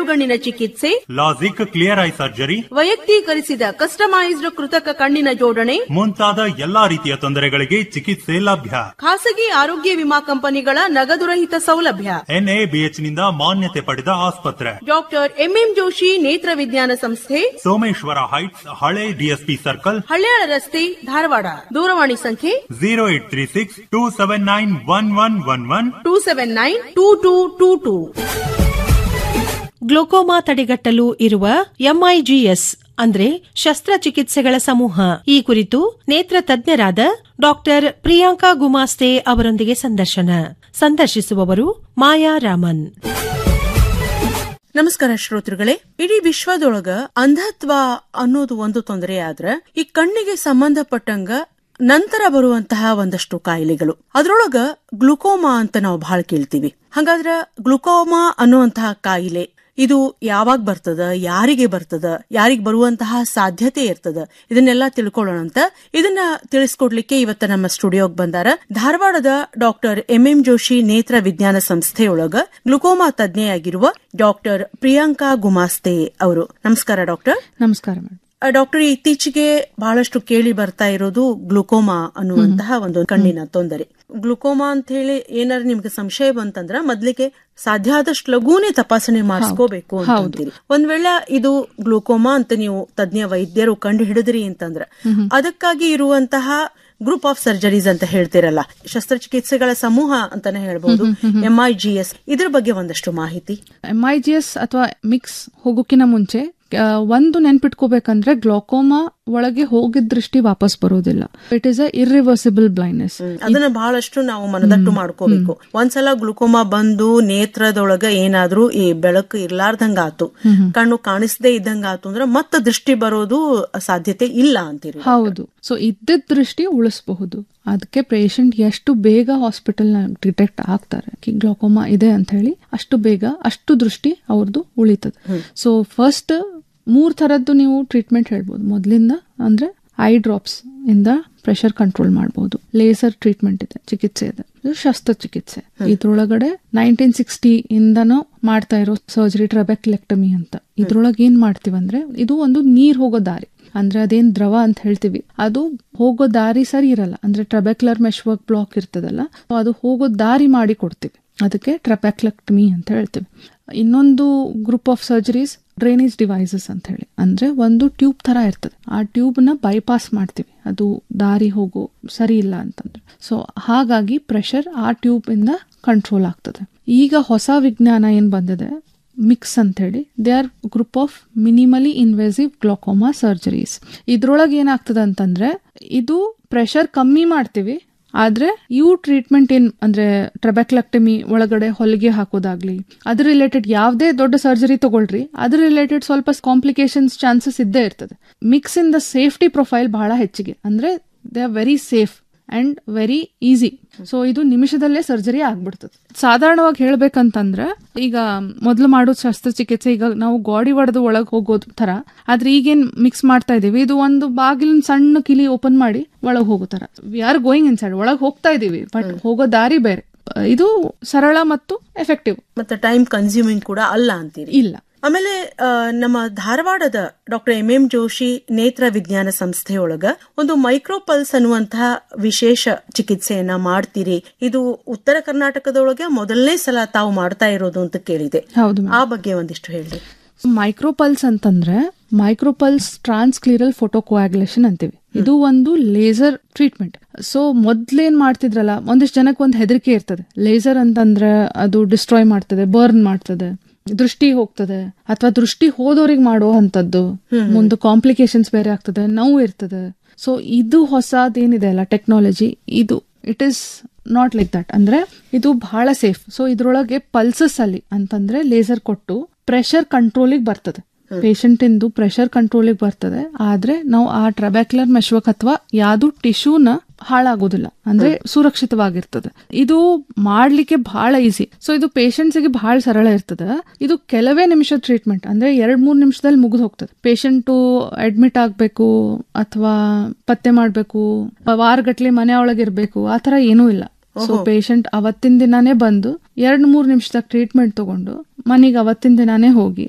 ಕರುಗಣ್ಣಿನ ಚಿಕಿತ್ಸೆ LASIK clear eye surgery ವೈಯಕ್ತೀಕರಿಸಿದ customised ಕೃತಕ ಕಣ್ಣಿನ ಜೋಡಣೆ ಮುಂತಾದ ಎಲ್ಲಾ ರೀತಿಯ ತೊಂದರೆಗಳಿಗೆ ಚಿಕಿತ್ಸೆ ಲಭ್ಯ ಖಾಸಗಿ ಆರೋಗ್ಯ ವಿಮಾ ಕಂಪನಿಗಳ ನಗದುರಹಿತ ಸೌಲಭ್ಯ ಎನ್ಎಬಿಎಚ್ ನಿಂದ ಮಾನ್ಯತೆ ಪಡೆದ ಆಸ್ಪತ್ರೆ ಡಾಕ್ಟರ್ ಎಂಎಂ ಜೋಶಿ ನೇತ್ರ ವಿಜ್ಞಾನ ಸಂಸ್ಥೆ ಸೋಮೇಶ್ವರ ಹೈಟ್ಸ್ ಹಳೆ ಡಿಎಸ್ಪಿ ಸರ್ಕಲ್ ಹಳ್ಯಾಳ ರಸ್ತೆ ಧಾರವಾಡ ದೂರವಾಣಿ ಸಂಖ್ಯೆ zero eight three six two seven nine one one one one two seven nine two two two two glaucoma ತಡೆಗಟ್ಟಲು ಇರುವ ಎಂಐಜಿಎಸ್ ಅಂದ್ರೆ ಶಸ್ತ್ರಚಿಕಿತ್ಸೆಗಳ ಸಮೂಹ ಈ ಕುರಿತು ನೇತ್ರ ತಜ್ಞರಾದ ಡಾಕ್ಟರ್ ಪ್ರಿಯಾಂಕಾ ಗುಮಾಸ್ತೆ ಅವರೊಂದಿಗೆ ಸಂದರ್ಶನ ಸಂದರ್ಶಿಸುವವರು ಮಾಯಾ ರಾಮನ್ ನಮಸ್ಕಾರ ಶ್ರೋತೃಗಳೇ ಇಡೀ ವಿಶ್ವದೊಳಗ ಅಂಧತ್ವ ಅನ್ನೋದು ಒಂದು ತೊಂದರೆ ಆದ್ರ ಈ ಕಣ್ಣಿಗೆ ಸಂಬಂಧಪಟ್ಟಂಗ ನಂತರ ಬರುವಂತಹ ಒಂದಷ್ಟು ಕಾಯಿಲೆಗಳು ಅದ್ರೊಳಗ ಗ್ಲುಕೋಮಾ ಅಂತ ನಾವು ಬಹಳ ಕೇಳ್ತೀವಿ ಹಂಗಾದ್ರ ಗ್ಲುಕೋಮಾ ಅನ್ನುವಂತಹ ಕಾಯಿಲೆ ಇದು ಯಾವಾಗ ಬರ್ತದ ಯಾರಿಗೆ ಬರ್ತದ ಯಾರಿಗ್ ಬರುವಂತಹ ಸಾಧ್ಯತೆ ಇರ್ತದ ಇದನ್ನೆಲ್ಲ ತಿಳ್ಕೊಳ್ಳೋಣ ಅಂತ ಇದನ್ನ ತಿಳಿಸ್ಕೊಡ್ಲಿಕ್ಕೆ ಇವತ್ತ ನಮ್ಮ ಸ್ಟುಡಿಯೋಗ್ ಬಂದಾರ ಧಾರವಾಡದ ಡಾಕ್ಟರ್ ಎಂ ಎಂ ಜೋಶಿ ನೇತ್ರ ವಿಜ್ಞಾನ ಸಂಸ್ಥೆಯೊಳಗ ಗ್ಲುಕೋಮಾ ತಜ್ಞೆಯಾಗಿರುವ ಡಾಕ್ಟರ್ ಪ್ರಿಯಾಂಕಾ ಗುಮಾಸ್ತೆ ಅವರು ನಮಸ್ಕಾರ ಡಾಕ್ಟರ್ ನಮಸ್ಕಾರ ಮೇಡಮ್ ಆ, ಡಾಕ್ಟರ್ ಇತ್ತೀಚೆಗೆ ಬಹಳಷ್ಟು ಕೇಳಿ ಬರ್ತಾ ಇರೋದು ಗ್ಲುಕೋಮಾ ಅನ್ನುವಂತಹ ಒಂದು ಕಣ್ಣಿನ ತೊಂದರೆ ಗ್ಲುಕೋಮಾ ಅಂತ ಹೇಳಿ ಏನಾದ್ರು ನಿಮ್ಗೆ ಸಂಶಯ ಬಂತಂದ್ರ ಮೊದ್ಲಿಗೆ ಸಾಧ್ಯ ಆದಷ್ಟು ಲಘೂನೇ ತಪಾಸಣೆ ಮಾಡಿಸ್ಕೋಬೇಕು ಅಂತ ಅಂತೀರಿ ಒಂದ್ ವೇಳೆ ಇದು ಗ್ಲುಕೋಮಾ ಅಂತ ನೀವು ತಜ್ಞ ವೈದ್ಯರು ಕಂಡು ಹಿಡಿದ್ರಿ ಅಂತಂದ್ರ ಅದಕ್ಕಾಗಿ ಇರುವಂತಹ ಗ್ರೂಪ್ ಆಫ್ ಸರ್ಜರೀಸ್ ಅಂತ ಹೇಳ್ತಿರಲ್ಲ ಶಸ್ತ್ರಚಿಕಿತ್ಸೆಗಳ ಸಮೂಹ ಅಂತಾನೆ ಹೇಳ್ಬಹುದು ಎಂಐಜಿಎಸ್ ಇದ್ರ ಬಗ್ಗೆ ಒಂದಷ್ಟು ಮಾಹಿತಿ ಎಂ ಐ ಜಿ ಎಸ್ ಅಥವಾ ಮಿಕ್ಸ್ ಹೋಗೋಕಿನ ಮುಂಚೆ ಆ, ಒಂದು ನೆನ್ಪಿಟ್ಕೋಬೇಕಂದ್ರೆ ಗ್ಲೋಕೋಮಾ ಒಳಗೆ ಹೋಗಿದ ದೃಷ್ಟಿ ವಾಪಸ್ ಬರೋದಿಲ್ಲ it is a irreversible blindness ಅದನ್ನ ಬಹಳಷ್ಟು ನಾವು ಮನದಟ್ಟು ಮಾಡ್ಕೋಬೇಕು ಒಂದ್ಸಲ ಗ್ಲುಕೋಮಾ ಬಂದು ನೇತ್ರದೊಳಗ ಏನಾದ್ರೂ ಈ ಬೆಳಕು ಇರ್ಲಾರ್ದಂಗ ಆತು ಕಣ್ಣು ಕಾಣಿಸದೇ ಇದ್ದಂಗ ಆತು ಅಂದ್ರೆ ಮತ್ತೆ ದೃಷ್ಟಿ ಬರೋದು ಸಾಧ್ಯತೆ ಇಲ್ಲ ಅಂತೀರಿ ಹೌದು ಸೊ ಇದ್ದಿದ್ದ ದೃಷ್ಟಿ ಉಳಿಸಬಹುದು ಅದಕ್ಕೆ ಪೇಷಂಟ್ ಎಷ್ಟು ಬೇಗ ಹಾಸ್ಪಿಟಲ್ ಡಿಟೆಕ್ಟ್ ಆಗ್ತಾರೆ ಗ್ಲೋಕೋಮಾ ಇದೆ ಅಂತ ಹೇಳಿ ಅಷ್ಟು ಬೇಗ ಅಷ್ಟು ದೃಷ್ಟಿ ಅವ್ರದ್ದು ಉಳಿತದೆ ಸೊ ಫಸ್ಟ್ ಮೂರ್ ತರದ್ದು ನೀವು ಟ್ರೀಟ್ಮೆಂಟ್ ಹೇಳ್ಬೋದು ಮೊದಲಿಂದ ಅಂದ್ರೆ ಐ ಡ್ರಾಪ್ಸ್ ಇಂದ ಪ್ರೆಷರ್ ಕಂಟ್ರೋಲ್ ಮಾಡಬಹುದು ಲೇಸರ್ ಟ್ರೀಟ್ಮೆಂಟ್ ಇದೆ ಚಿಕಿತ್ಸೆ ಇದೆ ಇದು ಶಸ್ತ್ರಚಿಕಿತ್ಸೆ ಇದ್ರೊಳಗಡೆ ನೈನ್ಟೀನ್ ಸಿಕ್ಸ್ಟಿ ಇಂದನೂ ಮಾಡ್ತಾ ಇರೋ ಸರ್ಜರಿ ಟ್ರಬೆಕ್ಲೆಕ್ಟಮಿ ಅಂತ ಇದ್ರೊಳಗೆ ಏನ್ ಮಾಡ್ತೀವಂದ್ರೆ ಇದು ಒಂದು ನೀರ್ ಹೋಗೋ ದಾರಿ ಅಂದ್ರೆ ಅದೇನ್ ದ್ರವ ಅಂತ ಹೇಳ್ತೀವಿ ಅದು ಹೋಗೋ ದಾರಿ ಸರಿ ಇರಲ್ಲ ಅಂದ್ರೆ ಟ್ರಬೆಕ್ಯುಲರ್ ಮೆಶ್ ವರ್ಕ್ ಬ್ಲಾಕ್ ಇರ್ತದಲ್ಲ so ಅದು ಹೋಗೋ ದಾರಿ ಮಾಡಿ ಕೊಡ್ತೀವಿ ಅದಕ್ಕೆ ಟ್ರಬೆಕ್ಲೆಕ್ಟಮಿ ಅಂತ ಹೇಳ್ತೀವಿ ಇನ್ನೊಂದು group of surgeries drainage devices ಅಂತ ಹೇಳಿ ಅಂದ್ರೆ ಒಂದು ಟ್ಯೂಬ್ ತರ ಇರ್ತದೆ ಆ ಟ್ಯೂಬ್ ನ ಬೈಪಾಸ್ ಮಾಡ್ತೀವಿ ಅದು ದಾರಿ ಹೋಗೋ ಸರಿ ಇಲ್ಲ ಅಂತಂದ್ರೆ ಸೊ ಹಾಗಾಗಿ ಪ್ರೆಷರ್ ಆ ಟ್ಯೂಬ್ ಇಂದ ಕಂಟ್ರೋಲ್ ಆಗ್ತದೆ ಈಗ ಹೊಸ ವಿಜ್ಞಾನ ಏನ್ ಬಂದಿದೆ ಮಿಕ್ಸ್ ಅಂತ ಹೇಳಿ they are group of minimally invasive glaucoma surgeries ಇದ್ರೊಳಗೆ ಏನಾಗ್ತದೆ ಅಂತಂದ್ರೆ ಇದು ಪ್ರೆಷರ್ ಕಮ್ಮಿ ಮಾಡ್ತೀವಿ ಆದ್ರೆ ಇವು ಟ್ರೀಟ್ಮೆಂಟ್ ಏನ್ ಅಂದ್ರೆ ಟ್ರಬೆಕ್ಲಕ್ಟಮಿ ಒಳಗಡೆ ಹೊಲಿಗೆ ಹಾಕೋದಾಗ್ಲಿ ಅದ್ರ ರಿಲೇಟೆಡ್ ಯಾವುದೇ ದೊಡ್ಡ ಸರ್ಜರಿ ತಗೊಳ್ರಿ ಅದ್ರ ರಿಲೇಟೆಡ್ ಸ್ವಲ್ಪ ಕಾಂಪ್ಲಿಕೇಶನ್ಸ್ ಚಾನ್ಸಸ್ ಇದ್ದೇ ಇರ್ತದೆ MIGS in the safety profile ಬಹಳ ಹೆಚ್ಚಿಗೆ ಅಂದ್ರೆ they are very safe and very easy so ಇದು ನಿಮಿಷದಲ್ಲೇ ಸರ್ಜರಿ ಆಗ್ಬಿಡ್ತದೆ ಸಾಧಾರಣವಾಗಿ ಹೇಳ್ಬೇಕಂತಂದ್ರೆ ಈಗ ಮೊದಲು ಮಾಡೋ ಶಸ್ತ್ರಚಿಕಿತ್ಸೆ ಈಗ ನಾವು ಗಾಡಿ ಒಡೆದು ಒಳಗೆ ಹೋಗೋದು ತರ ಆದ್ರೆ ಈಗೇನ್ ಮಿಕ್ಸ್ ಮಾಡ್ತಾ ಇದೀವಿ ಇದು ಒಂದು ಬಾಗಿಲಿನ ಸಣ್ಣ ಕಿಲಿ ಓಪನ್ ಮಾಡಿ ಒಳಗೆ ಹೋಗೋ ತರ we are going inside ಒಳಗೆ ಹೋಗ್ತಾ ಇದೀವಿ ಬಟ್ ಹೋಗೋ ದಾರಿ ಬೇರೆ ಇದು ಸರಳ ಮತ್ತು ಎಫೆಕ್ಟಿವ್ ಮತ್ತೆ ಟೈಮ್ ಕನ್ಸ್ಯೂಮಿಂಗ್ ಕೂಡ ಅಲ್ಲ ಅಂತೀರಿ ಇಲ್ಲ ಆಮೇಲೆ ಆ, ನಮ್ಮ ಧಾರವಾಡದ ಡಾಕ್ಟರ್ ಎಂ ಎಂ ಜೋಶಿ ನೇತ್ರ ವಿಜ್ಞಾನ ಸಂಸ್ಥೆಯೊಳಗ ಒಂದು ಮೈಕ್ರೋಪಲ್ಸ್ ಅನ್ನುವಂತಹ ವಿಶೇಷ ಚಿಕಿತ್ಸೆಯನ್ನ ಮಾಡ್ತೀರಿ ಇದು ಉತ್ತರ ಕರ್ನಾಟಕದೊಳಗೆ ಮೊದಲನೇ ಸಲ ತಾವು ಮಾಡ್ತಾ ಇರೋದು ಅಂತ ಕೇಳಿದೆ ಹೌದು ಆ ಬಗ್ಗೆ ಒಂದಿಷ್ಟು ಹೇಳಿ ಮೈಕ್ರೋಪಲ್ಸ್ ಅಂತಂದ್ರೆ ಮೈಕ್ರೋಪಲ್ಸ್ ಟ್ರಾನ್ಸ್ಕ್ಲೀರಲ್ ಫೋಟೋಕೋಯಾಗ್ಯುಲೇಷನ್ ಅಂತೀವಿ ಇದು ಒಂದು ಲೇಸರ್ ಟ್ರೀಟ್ಮೆಂಟ್ ಸೊ ಮೊದ್ಲೇನ್ ಮಾಡ್ತಿದ್ರಲ್ಲ ಒಂದಿಷ್ಟು ಜನಕ್ಕೆ ಒಂದು ಹೆದರಿಕೆ ಇರ್ತದೆ ಲೇಸರ್ ಅಂತಂದ್ರೆ ಅದು ಡಿಸ್ಟ್ರಾಯ್ ಮಾಡ್ತದೆ ಬರ್ನ್ ಮಾಡ್ತದೆ ದೃಷ್ಟಿ ಹೋಗ್ತದೆ ಅಥವಾ ದೃಷ್ಟಿ ಹೋದವ್ರಿಗೆ ಮಾಡೋ ಅಂತದ್ದು ಮುಂದೆ ಕಾಂಪ್ಲಿಕೇಶನ್ಸ್ ಬೇರೆ ಆಗ್ತದೆ ನೋವು ಇರ್ತದೆ ಸೊ ಇದು ಹೊಸದೇನಿದೆ ಅಲ್ಲ ಟೆಕ್ನಾಲಜಿ ಇದು it is not like that ಅಂದ್ರೆ ಇದು ಬಹಳ ಸೇಫ್ ಸೊ ಇದ್ರೊಳಗೆ ಪಲ್ಸಸ್ ಅಲ್ಲಿ ಅಂತಂದ್ರೆ ಲೇಸರ್ ಕೊಟ್ಟು ಪ್ರೆಷರ್ ಕಂಟ್ರೋಲಿಗೆ ಬರ್ತದೆ ಪೇಷಂಟ್ ಇಂದು ಪ್ರೆಷರ್ ಕಂಟ್ರೋಲಿಗೆ ಬರ್ತದೆ ಆದ್ರೆ ನಾವು ಆ ಟ್ರಬ್ಯಾಕ್ಯುಲರ್ ಮೆಶ್ವಕ್ ಅಥವಾ ಯಾವ್ದು ಟಿಶ್ಯೂನ ಹಾಳಾಗೋದಿಲ್ಲ ಅಂದ್ರೆ ಸುರಕ್ಷಿತವಾಗಿರ್ತದೆ ಇದು ಮಾಡ್ಲಿಕ್ಕೆ ಬಹಳ ಈಸಿ ಸೊ ಇದು ಪೇಷಂಟ್ಸ್ ಗೆ ಬಹಳ ಸರಳ ಇರ್ತದೆ ಇದು ಕೆಲವೇ ನಿಮಿಷ ಟ್ರೀಟ್ಮೆಂಟ್ ಅಂದ್ರೆ ಎರಡ್ ಮೂರ್ ನಿಮಿಷದಲ್ಲಿ ಮುಗಿದು ಹೋಗ್ತದೆ ಪೇಷಂಟ್ ಅಡ್ಮಿಟ್ ಆಗ್ಬೇಕು ಅಥವಾ ಪತ್ತೆ ಮಾಡ್ಬೇಕು ವಾರಗಟ್ಲೆ ಮನೆ ಒಳಗಿರ್ಬೇಕು ಆತರ ಏನೂ ಇಲ್ಲ ಸೊ ಪೇಷಂಟ್ ಅವತ್ತಿನ ದಿನಾನೇ ಬಂದು ಎರಡ್ ಮೂರ್ ನಿಮಿಷದಾಗ ಟ್ರೀಟ್ಮೆಂಟ್ ತಗೊಂಡು ಮನೆಗೆ ಅವತ್ತಿನ ದಿನಾನೇ ಹೋಗಿ